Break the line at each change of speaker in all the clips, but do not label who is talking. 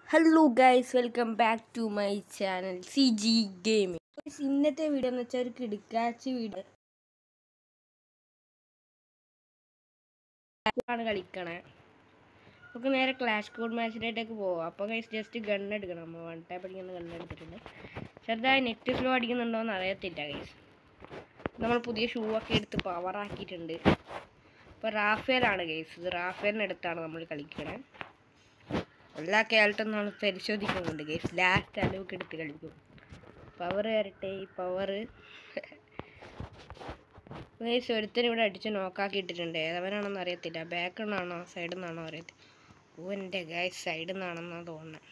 Hello guys welcome back to my channel C G gaming ഇന്നത്തെ video എന്ന് വെച്ചാൽ ഒരു കിടുക്കാച്ചി വീഡിയോ ആണ് കളിക്കണേ നമുക്ക് നേരെ ക്ലാഷ് കോഡ് മാച്ചിലേട്ടേക്ക് പോവാം അപ്പോൾ ഗൈസ് ജസ്റ്റ് ഗൺ എടുക്കണം നമ്മൾ വൺ ടൈപ്പ് അടിക്കുന്ന ഗൺ എടുത്തിട്ടുണ്ട് ചെറുതായി നെറ്റ് സ്ലോ അടിക്കുന്നുണ്ടോ എന്ന് അറിയത്തില്ല ഗൈസ് നമ്മൾ പുതിയ ഷൂ ഒക്കെ എടുത്ത് പവർ ആക്കിയിട്ടുണ്ട് ഇപ്പോൾ റാഫേലാണ് ഗൈസ് ഇത് റാഫേലിനടുത്താണ് നമ്മൾ കളിക്കണേ എല്ലാ കേരളത്തും നമ്മൾ പരിശോധിക്കുന്നുണ്ട് ഗൈസ് ലാസ്റ്റ് അലവൊക്കെ എടുത്ത് കളിക്കും പവർ വരട്ടെ ഈ പവർ ഗൈസ് ഒരുത്തരും ഇവിടെ അടിച്ച് നോക്കാക്കി ഇട്ടിട്ടുണ്ട് ഏതവനാണെന്ന് അറിയത്തില്ല ബാക്കിൽ നിന്നാണോ സൈഡിൽ നിന്നാണോ അറിയത്തില്ല ഓ എൻ്റെ ഗൈസ് സൈഡിൽ നിന്നാണെന്നാണ് തോന്നുന്നത്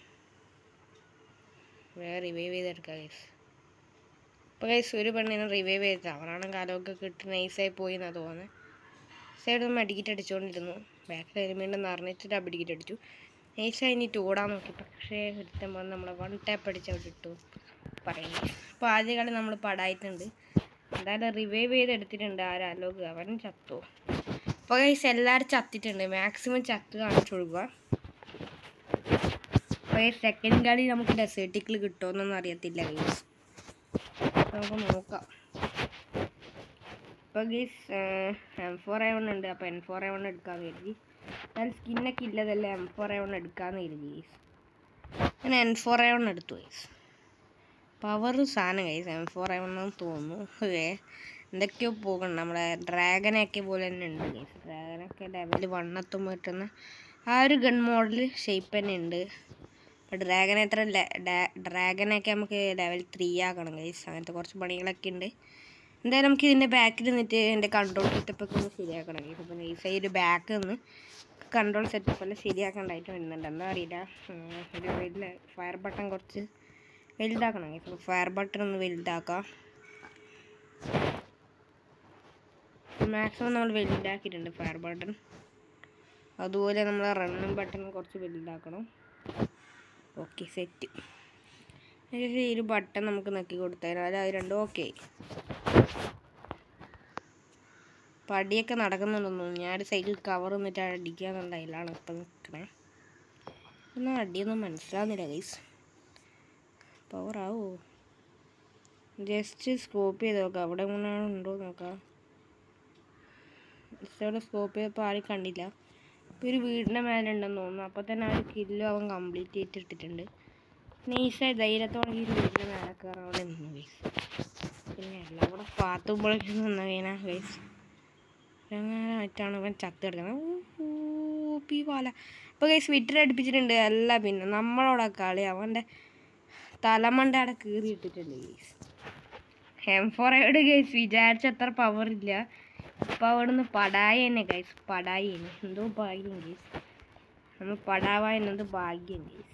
വേറെ റിവൈവ് ചെയ്തെടുക്കാം ഗൈസ് ഇപ്പോൾ ഗൈസ് ഒരു പെണ്ണിനെ റിവൈവ് ചെയ്തത് അവനാണ് കാലമൊക്കെ കിട്ടി നൈസായി പോയി എന്നാണ് തോന്നുന്നത് സൈഡിൽ നിന്ന് അടിക്കിട്ട് അടിച്ചുകൊണ്ടിരുന്നു ബാക്കിൽ എലിമെൻ്റ് നിറഞ്ഞിട്ട് അടിക്കിട്ട് അടിച്ചു നൈസായി ഇനി ഓടാൻ നോക്കി പക്ഷേ ഒരുത്തൻ വന്ന് നമ്മളെ വൺ ടാപ്പ് അടിച്ച് അവിടെ ഇട്ടു പറയുന്നത് അപ്പോൾ ആദ്യ കളി നമ്മൾ പടായിട്ടുണ്ട് എന്തായാലും റിവൈവ് ചെയ്ത് എടുത്തിട്ടുണ്ട് ആ അലോക് അവൻ ചത്തു അപ്പോൾ ഗൈസ് എല്ലാവരും ചത്തിട്ടുണ്ട് മാക്സിമം ചത്ത് കാണിച്ചു കൊടുക്കുക അപ്പോൾ സെക്കൻഡ് കളി നമുക്ക് ഡെസേർട്ടിക്കിൽ കിട്ടുമെന്നൊന്നും അറിയത്തില്ല ഗൈസ് നമുക്ക് നോക്കാം ഇപ്പോൾ guys M four A one ഉണ്ട് അപ്പോൾ എൻ ഫോർ എ വൺ എടുക്കാൻ കരുതി ഞാൻ സ്കിന്നൊക്കെ ഇല്ലതല്ലേ എം ഫോർ എ വൺ എടുക്കാമെന്ന് കരുതി ഗൈസ് ഞാൻ എൻ ഫോർ എ വൺ എടുത്തു ഗൈസ് പവർ സാധനം guys M four A one എന്ന് തോന്നുന്നു ഏ എന്തൊക്കെയോ പോകണം നമ്മുടെ ഡ്രാഗനൊക്കെ പോലെ തന്നെ ഉണ്ട് ഗൈസ് ഡ്രാഗനൊക്കെ ലെവൽ വണ്ണെത്തുമ്പോൾ കിട്ടുന്ന ആ ഒരു ഗൺ മോഡൽ ഷേപ്പ് തന്നെ ഉണ്ട് ഡ്രാഗൻ എത്ര ഡ്രാഗനൊക്കെ നമുക്ക് ലെവൽ ത്രീ ആക്കണം ഗൈസ് അങ്ങനത്തെ കുറച്ച് പണികളൊക്കെ ഉണ്ട് എന്തായാലും നമുക്ക് ഇതിൻ്റെ ബാക്കിൽ നിന്നിട്ട് എൻ്റെ കൺട്രോൾ സെറ്റപ്പ് ഒക്കെ ഒന്ന് ശരിയാക്കണം ഗൈസ് അപ്പോൾ നൈസായി ഒരു ബാക്ക് നിന്ന് കൺട്രോൾ സെറ്റപ്പ് എല്ലാം ശരിയാക്കേണ്ടതായിട്ട് വരുന്നുണ്ട് എന്താ അറിയില്ല ഒരു വലിയ ഫയർ ബട്ടൺ കുറച്ച് വലുതാക്കണം ഗൈസ് അപ്പോൾ ഫയർ ബട്ടൺ ഒന്ന് വലുതാക്കാം മാക്സിമം നമ്മൾ വലുതാക്കിയിട്ടുണ്ട് ഫയർ ബട്ടൺ അതുപോലെ നമ്മൾ റണ്ണും ബട്ടൺ കുറച്ച് വലുതാക്കണം ഓക്കെ സെറ്റ് ഈ ഒരു ബട്ടൺ നമുക്ക് നക്കി കൊടുത്താൽ അത് രണ്ടും ഓക്കെ പടിയൊക്കെ നടക്കുന്നുണ്ടെന്നു ഞാൻ സൈഡിൽ കവർ നിന്നിട്ട് അടിക്കാന്നുണ്ടായില്ലാണ് ഇപ്പം നിൽക്കണേ ഒന്നും അടിയൊന്നും മനസ്സിലാവുന്നില്ല ഗൈസ് പവർ ആവോ ജസ്റ്റ് സ്കോപ്പ് ചെയ്ത് നോക്കാം അവിടെ എങ്ങനെയാണ് ഉണ്ടോ നോക്കാം ജസ്റ്റ് അവിടെ സ്കോപ്പ് ചെയ്തപ്പോൾ ആരും കണ്ടില്ല ഇപ്പോൾ ഒരു വീടിൻ്റെ മേലെ ഉണ്ടെന്ന് തോന്നുന്നു അപ്പോൾ തന്നെ ആ ഒരു കില്ലും അവൻ കംപ്ലീറ്റ് ചെയ്തിട്ടിട്ടുണ്ട് നൈസായി ധൈര്യത്തോടെ ഈ വീടിൻ്റെ മേലെ കയറാൻ അവിടെ നിന്നു ഗൈസ് പിന്നെ എല്ലാം കൂടെ പാത്തുമ്പോഴേക്കും നിന്ന കഴിഞ്ഞാൽ ഗൈസ് അങ്ങനെ ആയിട്ടാണ് ഇവൻ ചത്ത് കിടക്കുന്നത് പി പാല ഇപ്പോൾ ഗൈസ് വിറ്റർ അടുപ്പിച്ചിട്ടുണ്ട് അല്ല പിന്നെ നമ്മളോടെ കളി അവൻ്റെ തലമണ്ട അവിടെ കീറി ഇട്ടിട്ടുണ്ട് ഗൈസ് എം ഫോർ എവിടെ ഗൈസ് വിചാരിച്ച അത്ര പവർ ഇല്ല ഇപ്പം അവിടെ നിന്ന് പടായി തന്നെ ഗൈസ് പടായി തന്നെ എന്തോ ഭാഗ്യം ഗൈസ് നമ്മൾ പടാവാൻ എന്നത് ഭാഗ്യം ഗൈസ്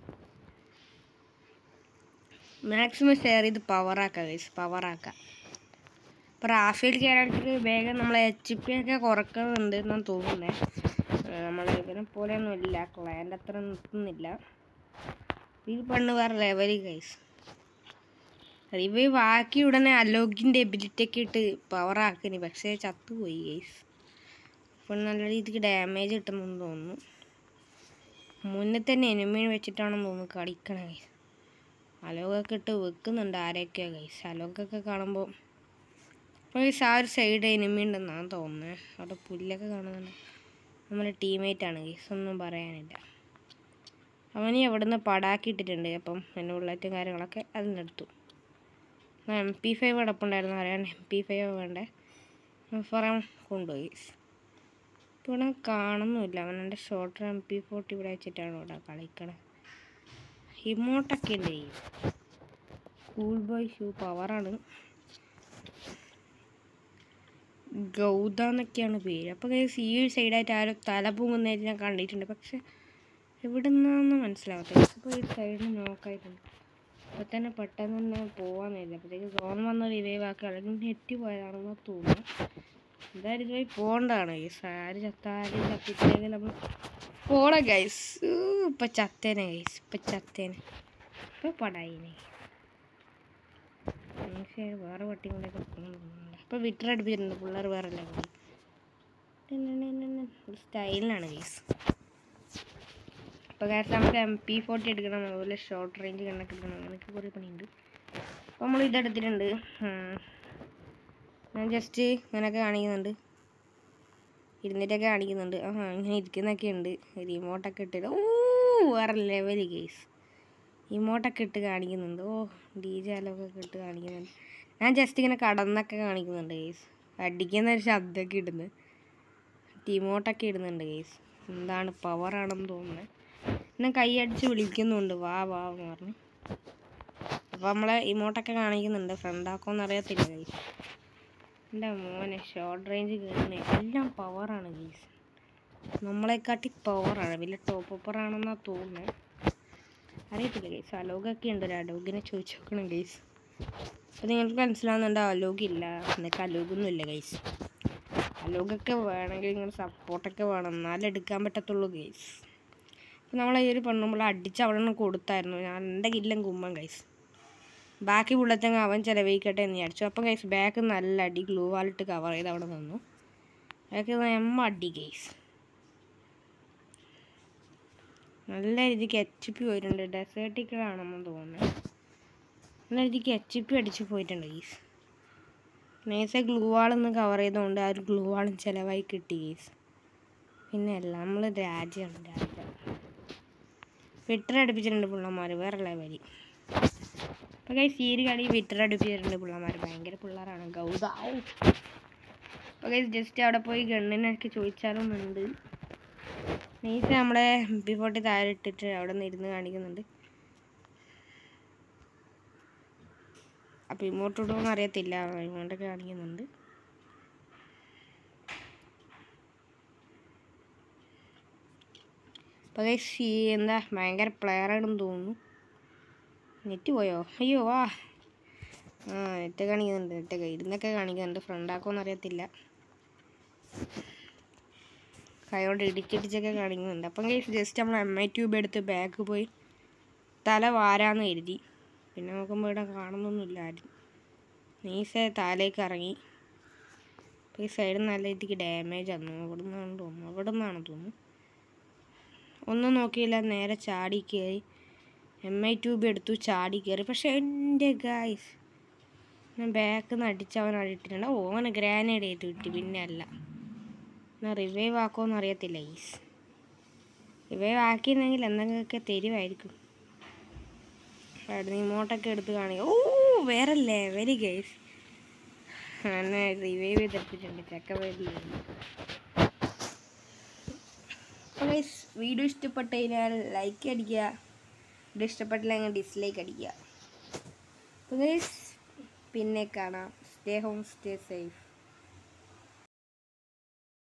മാക്സിമം ഷെയർ ചെയ്ത് പവറാക്കാം ഗൈസ് പവറാക്കാം ഇപ്പോൾ റാഫേൽ ക്യാരക്ടർ വേഗം നമ്മളെ എച്ച് പി ഒക്കെ കുറക്കുന്നുണ്ട് എന്നാണ് തോന്നുന്നത് നമ്മൾ ഇവനെ പോലെയൊന്നും ഇല്ല ക്ലയൻ്റ് അത്ര നിർത്തുന്നില്ല ഈ പെണ്ണ് വേറെ ലെവൽ ഗൈസ് റിവൈവ് ആക്കി ഉടനെ അലോകിൻ്റെ എബിലിറ്റി ഒക്കെ ഇട്ട് പവർ ആക്കിനി പക്ഷേ ചത്തുപോയി ഗൈസ് ഇപ്പോൾ നല്ല രീതിക്ക് ഡാമേജ് കിട്ടുന്നെന്ന് തോന്നുന്നു മുന്നേ തന്നെ എനിമി വെച്ചിട്ടാണെന്ന് തോന്നുന്നു കളിക്കണ ഗൈസ് അലോകൊക്കെ ഇട്ട് വെക്കുന്നുണ്ട് ആരെയൊക്കെയോ ഗൈസ് അലോകൊക്കെ കാണുമ്പോൾ അപ്പോൾ ഗൈസ് ആ ഒരു സൈഡ് എനിമി ഉണ്ടെന്നാണ് തോന്നുന്നത് അവിടെ പുല്ലൊക്കെ കാണുന്നുണ്ട് നമ്മുടെ ടീമേറ്റാണ് ഗൈസ് ഒന്നും പറയാനില്ല അവന് എവിടുന്ന് പടാക്കിയിട്ടിട്ടുണ്ട് അപ്പം എൻ്റെ ബുള്ളറ്റും കാര്യങ്ങളൊക്കെ അതിനെടുത്തു എം പി ഫൈവ് കിടപ്പുണ്ടായിരുന്നു അറിയാൻ എം പി ഫൈവ് വേണ്ടേ പറയാൻ കൊണ്ടുപോയി ഇപ്പോൾ ഇവിടെ കാണുന്നുമില്ല അവൻ എൻ്റെ ഷോർട്ടർ എം പി ഫോർട്ടി ഇവിടെ വെച്ചിട്ടാണ് ഇവിടെ കളിക്കണത് ഇമോട്ടൊക്കെ ഉണ്ട് ഈ കൂൾ ബോയ് ഷൂ പവറാണ് ഗൗത എന്നൊക്കെയാണ് പേര് അപ്പോൾ ഈ സൈഡായിട്ട് ആരും തല പൊങ്ങുന്നതായിട്ട് ഞാൻ കണ്ടിട്ടുണ്ട് പക്ഷെ എവിടെ നിന്നാന്ന് മനസ്സിലാവത്തില്ല അപ്പോൾ ഈ സൈഡിൽ നോക്കായിട്ടുണ്ട് അപ്പോൾ തന്നെ പെട്ടെന്ന് തന്നെ പോകാമെന്നില്ല അപ്പോഴത്തേക്ക് സോൺ വന്ന് റിവൈവ് ആക്കി അല്ലെങ്കിൽ നെറ്റ് പോയതാണെന്ന് തോന്നുന്നു എന്തായാലും ഇതുവഴി പോകേണ്ടതാണ് ഗൈസ് ആര് ചത്താരും ചത്തിട്ടില്ലെങ്കിൽ നമ്മൾ പോണം ഗൈസ് ഇപ്പം ചത്തേനെ ഗൈസ് ഇപ്പം ചത്തേനെ ഇപ്പം പടായിനെ വേറെ പട്ടി കൊണ്ടൊക്കെ പോകുന്നുണ്ട് അപ്പോൾ വിറ്റർ അടുപ്പിച്ചിട്ടുണ്ട് പിള്ളേർ വേറെ അല്ലേ സ്റ്റൈലിനാണ് ഗൈസ് അപ്പോൾ കാരണം നമുക്ക് എം പി ഫോർട്ടി എടുക്കണം അതുപോലെ ഷോർട്ട് റേഞ്ച് കണ്ണൊക്കെ എടുക്കണം അങ്ങനെയൊക്കെ കുറേ പണിയുണ്ട് അപ്പോൾ നമ്മൾ ഇതെടുത്തിട്ടുണ്ട് ഉം. ഞാൻ ജസ്റ്റ് ഇങ്ങനെയൊക്കെ കാണിക്കുന്നുണ്ട് ഇരുന്നിട്ടൊക്കെ കാണിക്കുന്നുണ്ട് ആ ഇങ്ങനെ ഇരിക്കുന്നൊക്കെ ഉണ്ട് റിമോട്ടൊക്കെ ഇട്ടിട്ട് ഓ വേറെ ലെവൽ കേസ് ഇമോട്ടൊക്കെ ഇട്ട് കാണിക്കുന്നുണ്ട് ഓ ഡി ജെ അലോക്കൊക്കെ ഇട്ട് കാണിക്കുന്നുണ്ട് ഞാൻ ജസ്റ്റ് ഇങ്ങനെ കടന്നൊക്കെ കാണിക്കുന്നുണ്ട് കേസ് അടിക്കുന്ന ഒരു ശബ്ദമൊക്കെ ഇടുന്നത് ടീമോട്ടൊക്കെ ഇടുന്നുണ്ട് കേസ് എന്താണ് പവറാണെന്ന് തോന്നുന്നത് പിന്നെ കൈ അടിച്ച് വിളിക്കുന്നുണ്ട് വാ വാ എന്ന് പറഞ്ഞ് അപ്പോൾ നമ്മളെ ഇമോട്ടൊക്കെ കാണിക്കുന്നുണ്ട് ഫ്രണ്ടാക്കോന്ന് അറിയത്തില്ല കേസ് എൻ്റെ മോനെ ഷോർട്ട് റേഞ്ച് കയറുന്ന എല്ലാം പവറാണ് കേസ് നമ്മളെക്കാട്ടി പവറാണ് വലിയ ടോപ്പ് അപ്പറാണെന്നാണ് തോന്നുന്നത് അറിയത്തില്ല കേസ് അലോകൊക്കെ ഉണ്ട് ഒരു അലോകിനെ ചോദിച്ചു നോക്കണം കേസ് അപ്പോൾ നിങ്ങൾക്ക് മനസ്സിലാവുന്നുണ്ട് അലോകില്ല എന്നൊക്കെ അലോകൊന്നും ഇല്ല കേസ് അലോകൊക്കെ വേണമെങ്കിൽ നിങ്ങൾ സപ്പോർട്ടൊക്കെ വേണം എന്നാലേ എടുക്കാൻ പറ്റത്തുള്ളൂ കേസ് അപ്പോൾ നമ്മൾ ഈ ഒരു പെണ്ണുമ്പോൾ അടിച്ച് അവിടെ നിന്ന് കൊടുത്തായിരുന്നു ഞാൻ എൻ്റെ കില്ലം കുമ്മൻ കൈസ് ബാക്കി ബുള്ളറ്റങ്ങ് അവൻ ചിലവഴിക്കട്ടെ എന്ന് വിചാരിച്ചു അപ്പം കൈസ് ബാക്ക് നല്ല അടി ഗ്ലൂ വാളിട്ട് കവർ ചെയ്ത് അവിടെ നിന്നു ബാക്ക് എമ്മ അടി കേസ് നല്ല രീതിക്ക് എച്ച് പി പോയിട്ടുണ്ട് ഡെസേർട്ടിക്കലാണെന്ന് തോന്നുന്നു നല്ല രീതിക്ക് എച്ച് പി അടിച്ച് പോയിട്ടുണ്ട് ഗീസ് നേഴ്സെ ഗ്ലൂ വാളൊന്ന് കവർ ചെയ്തുകൊണ്ട് ആ ഒരു ഗ്ലൂ വാളും ചിലവായി കിട്ടി ഗീസ് പിന്നെ അല്ല നമ്മൾ രാജ്യമാണ് രാജ്യം വിട്ടർ അടുപ്പിച്ചിട്ടുണ്ട് പിള്ളമാർ വേറെ ലെവലി അപ്പോൾ കൈസ് ഈ ഒരു കളി വിട്ടർ അടുപ്പിച്ചിട്ടുണ്ട് പിള്ളമാർ ഭയങ്കര പിള്ളേരാണ് ഗൗതാവും അപ്പോൾ കൈസ് ജസ്റ്റ് അവിടെ പോയി ഗണ്ണിനൊക്കെ ചോദിച്ചാലും ഉണ്ട് നൈസ് നമ്മളെ ബി ഫോർട്ടി താഴെ ഇട്ടിട്ട് അവിടെ നിന്ന് ഇരുന്ന് കാണിക്കുന്നുണ്ട് അപ്പോൾ ഇമോട്ട് ഇടുമെന്ന് അറിയത്തില്ല ഇമോട്ടൊക്കെ കാണിക്കുന്നുണ്ട് അപ്പോൾ ഗൈസ് ഈ എന്താ ഭയങ്കര പ്ലെയറാണെന്ന് തോന്നുന്നു നെറ്റ് പോയോ അയ്യോ വാ ആ നെറ്റ് കാണിക്കുന്നുണ്ട് നെറ്റൊക്കെ ഇരുന്നൊക്കെ കാണിക്കുന്നുണ്ട് ഫ്രണ്ടാക്കോന്ന് അറിയത്തില്ല കൈകൊണ്ട് ഇടിച്ചിടിച്ചൊക്കെ കാണിക്കുന്നുണ്ട് അപ്പം ഗൈസ് ജസ്റ്റ് നമ്മൾ എം ഐ ട്യൂബ് എടുത്ത് ബാക്ക് പോയി തല വാരാന്ന് കരുതി പിന്നെ നോക്കുമ്പോൾ ഇവിടെ കാണുന്നൊന്നുമില്ല ആരും നീസെ താലേക്ക് ഇറങ്ങി അപ്പോൾ ഈ സൈഡ് നല്ല രീതിക്ക് ഡാമേജ് ആയിരുന്നു അവിടെ നിന്നാണ് തോന്നുന്നു അവിടെ നിന്നാണ് തോന്നുന്നു ഒന്നും നോക്കിയില്ല നേരെ ചാടി കയറി എം ഐ ട്യൂബ് എടുത്തു ചാടി കയറി പക്ഷെ എൻ്റെ ഗായ്സ് ഞാൻ ബാക്കിൽ നിന്ന് അടിച്ച് അവൻ അടിയിട്ടിട്ടുണ്ട് ഓ അവന് ഗ്രാനേഡ് ചെയ്ത് കിട്ടി പിന്നെ അല്ല എന്നാൽ റിവൈവ് ആക്കുമെന്ന് അറിയത്തില്ല ഈസ് റിവൈവ് ആക്കിയിരുന്നെങ്കിൽ എന്തെങ്കിലുമൊക്കെ തരുമായിരിക്കും അവിടെ ഇമോട്ടൊക്കെ എടുത്ത് കാണിക്കുക ഓ വേറെ ലെവല് ഗൈസ് എന്നെ റിവൈവ് ചെയ്തെടുത്തിട്ടുണ്ട് ചക്ക വരില്ല ഗൈസ് വീഡിയോ ഇഷ്ടപ്പെട്ട് കഴിഞ്ഞാൽ ലൈക്ക് അടിക്കുക വീഡിയോ ഇഷ്ടപ്പെട്ടില്ലെങ്കിൽ ഡിസ്ലൈക്ക് അടിക്കുക അപ്പോൾ ഗൈസ് പിന്നെ കാണാം സ്റ്റേ ഹോം സ്റ്റേ സേഫ്